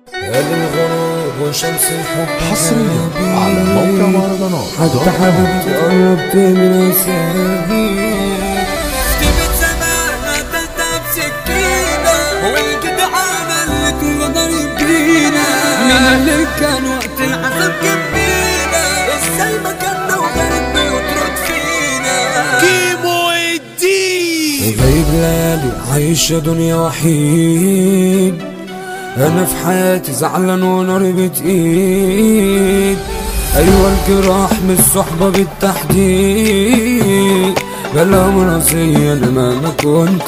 هذا الغروب وشمس الحب حصريا على موقع مهرجانات حتى حبيبتي قربت من أسابي اكتبت زمان قتلتها بسكينة والجدعانة اللي تغدر يبكينا مين اللي كان وقت العذاب جنبينا ازاي ما كنا وغيرك بيطرد فينا كيمو الدين غايب ليالي عايشة دنيا وحيد أنا في حياتي زعلان ونار بتقيد أيوة الجراح من الصحبة بالتحديد بلا مراسية لما ما كنت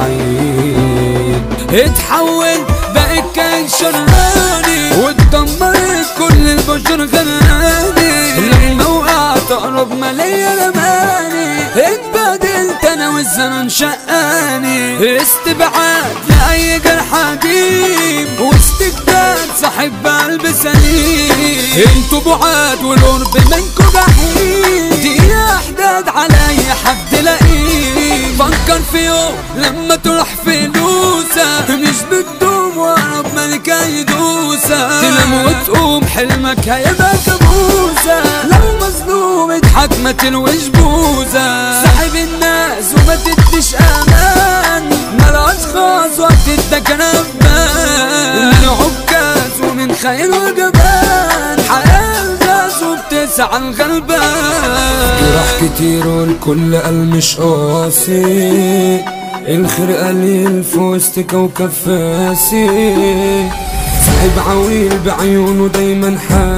بعيد اتحول بقيت كان شراني واتدمرت كل البشر غناني لما وقعت اقرب ما ليا لماني اتبادلت انا والزمن شقاني استبعاد لاي جرح قديم واستجداد صاحب قلب سليم انتوا بعاد والقرب منكوا جحيم دي احداد على اي حد لاقيه فكر في يوم لما تروح فلوسه مش بتدوم وقرب ملكة يدوسه تنام وتقوم حلمك هيبقى كابوسه لو مظلوم اضحك ما تلوش بوزه صاحب الناس وما تديش امان ملهاش خاص وقت اداك نبان من عكاز ومن خير وجبان حياة الغاز وبتسعى الغلبان جراح كتير والكل قال مش قاسي الخير قليل في وسط كوكب فاسي صاحب عويل بعيونه دايما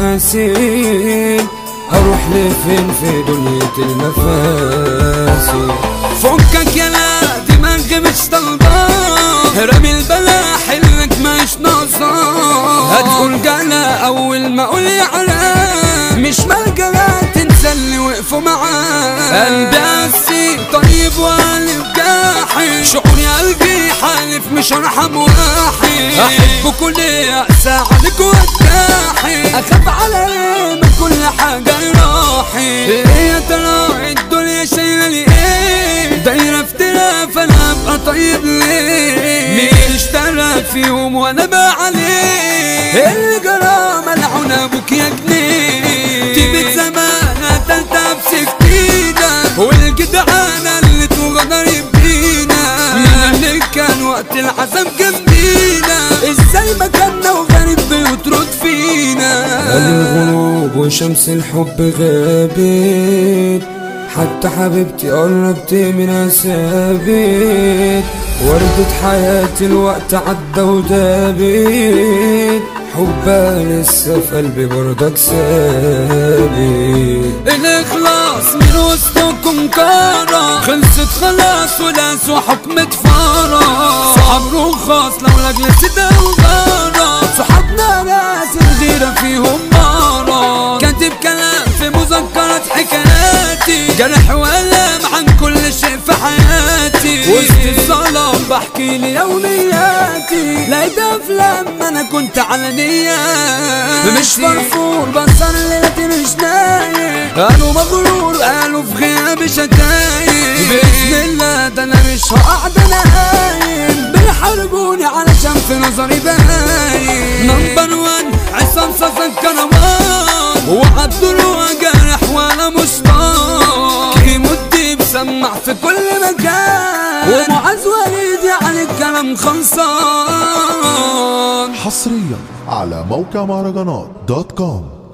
حاسي اروح لفين في دنيا المفاسي فكك يا لا دماغي مش طالباه رمي البلا حلك مش ناقصاه هتقول جلا اول ما اقول يا علا مش ملجلا تنسى اللي وقفوا معاه قلبي قاسي طيب وقلب جاحي شعوري قلبي حالف مش هرحم واحد احبكوا ليه اقسى عليك واتجاحي اخاف على ايه من كل حاجه راحي ايه يا ترى الدنيا شايله لي ايه دايره افتراف انا ابقى طيب ليه مين اشترى فيهم وانا بقى عليه اللي جرى ملعون ابوك يا جنيه تيبت زمان قتلتها بسكينه والجدعانه اللي تغدر بينا مين اللي كان وقت العذاب جنبينا ازاي ما كنا وغريب بيطرد فينا قال الغروب وشمس الحب غابت حتى حبيبتي قربت من أسابت وردة حياتي الوقت عدى ودابت حبها لسه في قلبي برضك ثابت الاخلاص من وسطكم كارة خلصت خلاص وناس وحكمة فارة صحاب رخاص لو لاجل سدة وغارة صحابنا ناس الغيرة فيهم نارة كاتب كلام في مذكرات حكاياتي جرح وألم عن كل شيء في حياتي وسط الظلام بحكي لي يومياتي لقيت افلام ما انا كنت على نياتي مش مرفوض بصر ليلتي مش نايم قالوا مغرور قالوا في غيابي شتايم باذن الله ده انا مش هقعد نايم بيحاربوني علشان في نظري باين نمبر وان عصام صاصا كروان وعبد الروح جارح وانا مشتاق كيمو الديب سمع في كل مكان ومعز وليد يعني الكلام خلصان حصريا على موقع مهرجانات دوت كوم